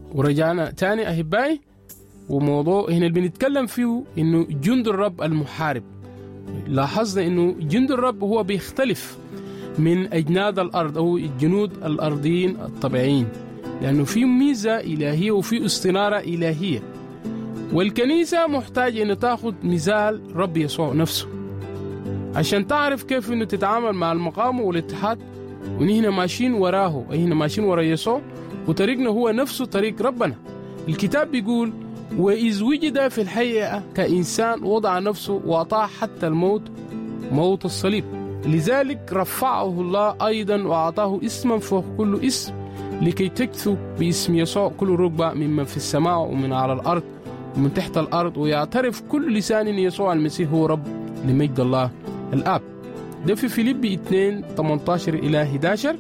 ورجعنا تاني أحبائي وموضوع هنا اللي بنتكلم فيه إنه جند الرب المحارب لاحظنا إنه جند الرب هو بيختلف من أجناد الأرض أو الجنود الأرضيين الطبيعيين لأنه في ميزة إلهية وفي استنارة إلهية والكنيسة محتاج أن تأخذ مثال رب يسوع نفسه عشان تعرف كيف أنه تتعامل مع المقام والاتحاد ونحن ماشيين وراه احنا ماشيين ورا يسوع وطريقنا هو نفسه طريق ربنا الكتاب بيقول وإذ وجد في الحقيقة كإنسان وضع نفسه وأطاع حتى الموت موت الصليب لذلك رفعه الله أيضا وأعطاه اسما فوق كل اسم لكي تكثو باسم يسوع كل ركبة ممن في السماء ومن على الأرض ومن تحت الأرض ويعترف كل لسان يسوع المسيح هو رب لمجد الله الآب ده في فيليبي 2 18 إلى 11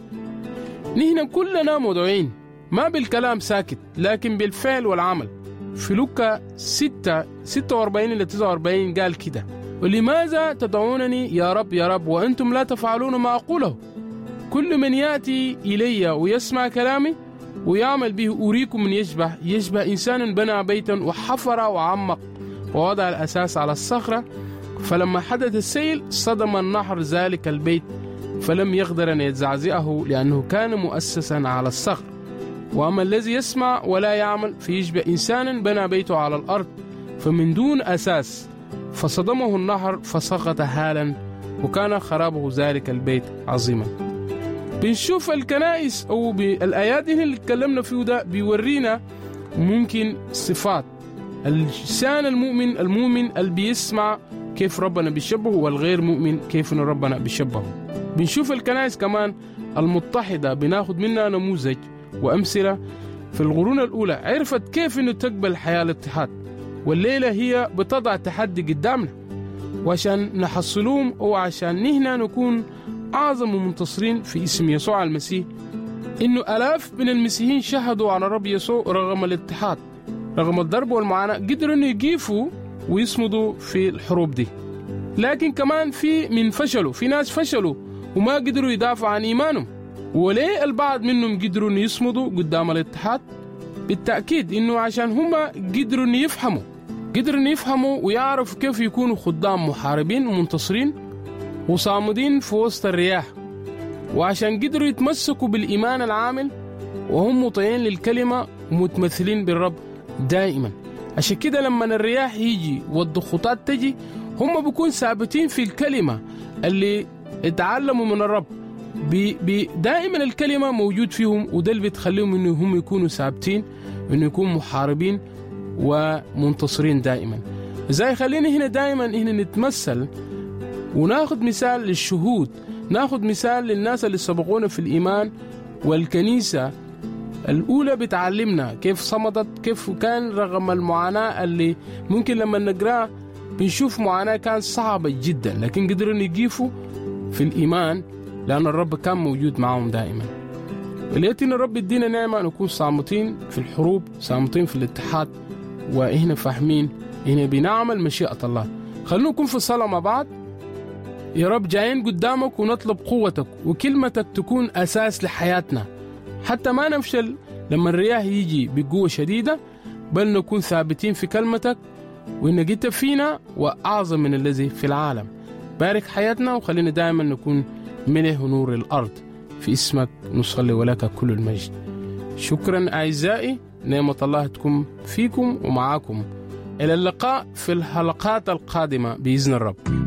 نحن كلنا مدعوين ما بالكلام ساكت لكن بالفعل والعمل في لوكا 6 46 إلى 49 قال كده ولماذا تدعونني يا رب يا رب وأنتم لا تفعلون ما أقوله كل من يأتي إلي ويسمع كلامي ويعمل به أريكم من يشبه يشبه إنسان بنى بيتا وحفر وعمق ووضع الأساس على الصخرة فلما حدث السيل صدم النهر ذلك البيت فلم يقدر أن يزعزعه لأنه كان مؤسسا على الصخر وأما الذي يسمع ولا يعمل فيشبه إنسان بنى بيته على الأرض فمن دون أساس فصدمه النهر فسقط هالا وكان خرابه ذلك البيت عظيما بنشوف الكنائس أو الآيات اللي اتكلمنا فيه ده بيورينا ممكن صفات اللسان المؤمن المؤمن اللي بيسمع كيف ربنا بيشبهه والغير مؤمن كيف إن ربنا بيشبهه بنشوف الكنائس كمان المتحدة بناخد منها نموذج وأمثلة في القرون الأولى عرفت كيف إنه تقبل حياة الاتحاد والليلة هي بتضع تحدي قدامنا وعشان نحصلوهم أو عشان نهنا نكون أعظم منتصرين في اسم يسوع المسيح إنه ألاف من المسيحيين شهدوا على رب يسوع رغم الاتحاد رغم الضرب والمعاناة قدروا إنه يقيفوا ويصمدوا في الحروب دي لكن كمان في من فشلوا في ناس فشلوا وما قدروا يدافعوا عن إيمانهم وليه البعض منهم قدروا إنه يصمدوا قدام الاتحاد بالتأكيد إنه عشان هم قدروا إنه يفهموا قدروا إنه يفهموا ويعرفوا كيف يكونوا خدام محاربين ومنتصرين وصامدين في وسط الرياح وعشان قدروا يتمسكوا بالإيمان العامل وهم مطيعين للكلمة ومتمثلين بالرب دائما عشان كده لما الرياح يجي والضغوطات تجي هم بيكون ثابتين في الكلمة اللي اتعلموا من الرب بي بي دائما الكلمة موجود فيهم وده اللي بتخليهم انه هم يكونوا ثابتين انه يكونوا محاربين ومنتصرين دائما زي خلينا هنا دائما هنا نتمثل وناخذ مثال للشهود ناخذ مثال للناس اللي سبقونا في الإيمان والكنيسة الأولى بتعلمنا كيف صمدت كيف كان رغم المعاناة اللي ممكن لما نقرأ بنشوف معاناة كانت صعبة جدا لكن قدروا يقيفوا في الإيمان لأن الرب كان موجود معهم دائما وليت إن الرب يدينا نعمة نكون صامتين في الحروب صامتين في الاتحاد وإحنا فاهمين إحنا بنعمل مشيئة الله خلونا نكون في الصلاة مع بعض يا رب جايين قدامك ونطلب قوتك وكلمتك تكون أساس لحياتنا حتى ما نفشل لما الرياح يجي بقوة شديدة بل نكون ثابتين في كلمتك وإنك أنت فينا وأعظم من الذي في العالم بارك حياتنا وخلينا دائما نكون ملح ونور الأرض في اسمك نصلي ولك كل المجد شكرا أعزائي نعمة الله تكون فيكم ومعاكم إلى اللقاء في الحلقات القادمة بإذن الرب